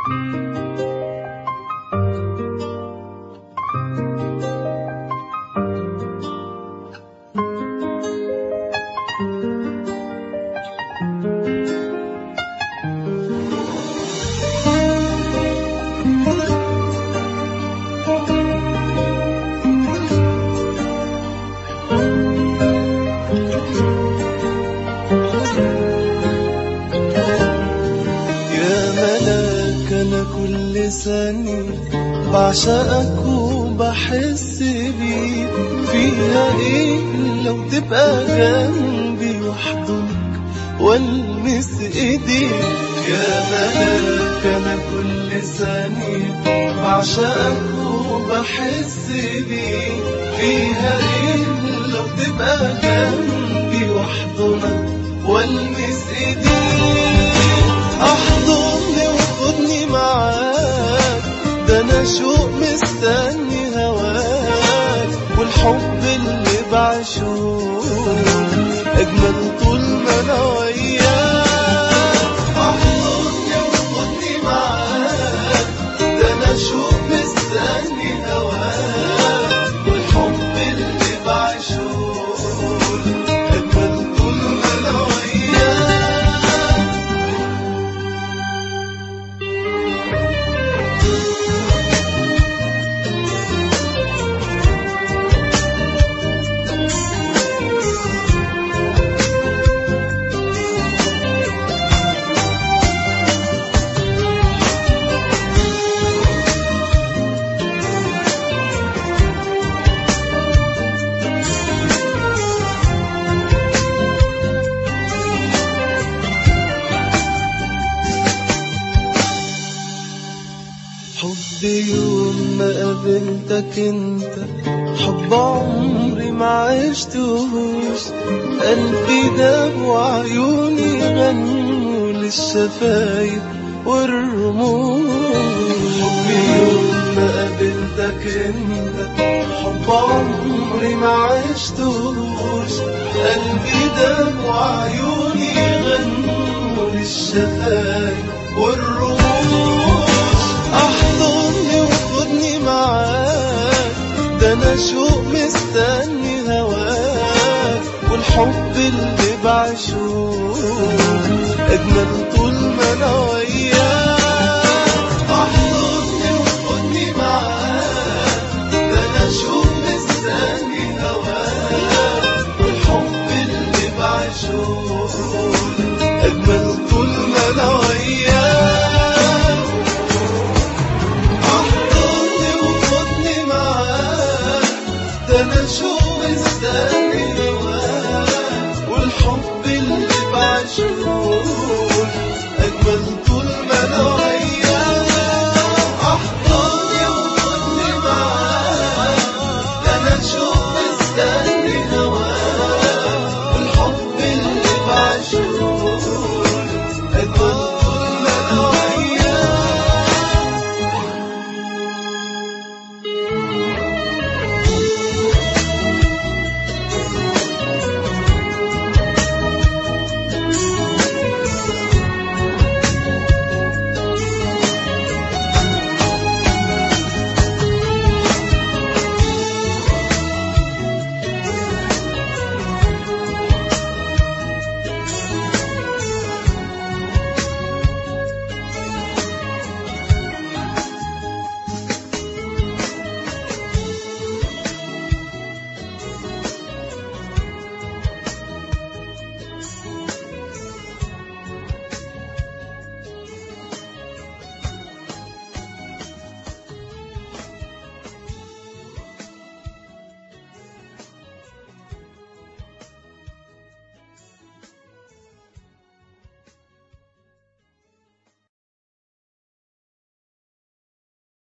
يا ملاك انا كل ثانية بعشقك وبحس بيك فيها ايه لو تبقى جنبي واحضنك والمس ايديك يا ملاك انا كل ثانية بعشقك وبحس بيك فيها ايه لو تبقى جنبي واحضنك والمس ايديك احضني وخدني معاك ده انا شوق مستني هواك والحب اللي بعشوق اجمل طول ما انا وياك احضني وخدني معاك ده انا شوق مستني هواك والحب اللي بعشوق اجمل طول ما انا وياك حب يوم ما قابلتك انت حب عمري ما عشتهوش قلبي داب وعيوني غنوا للشفايف والرموش حب يوم ما قابلتك انت حب عمري ما عشتهوش قلبي داب وعيوني غنوا للشفايف والرموش احضني وخدني معاك ده انا شوق مستني هواك والحب اللي بعشوق اجمل طول ما انا وياك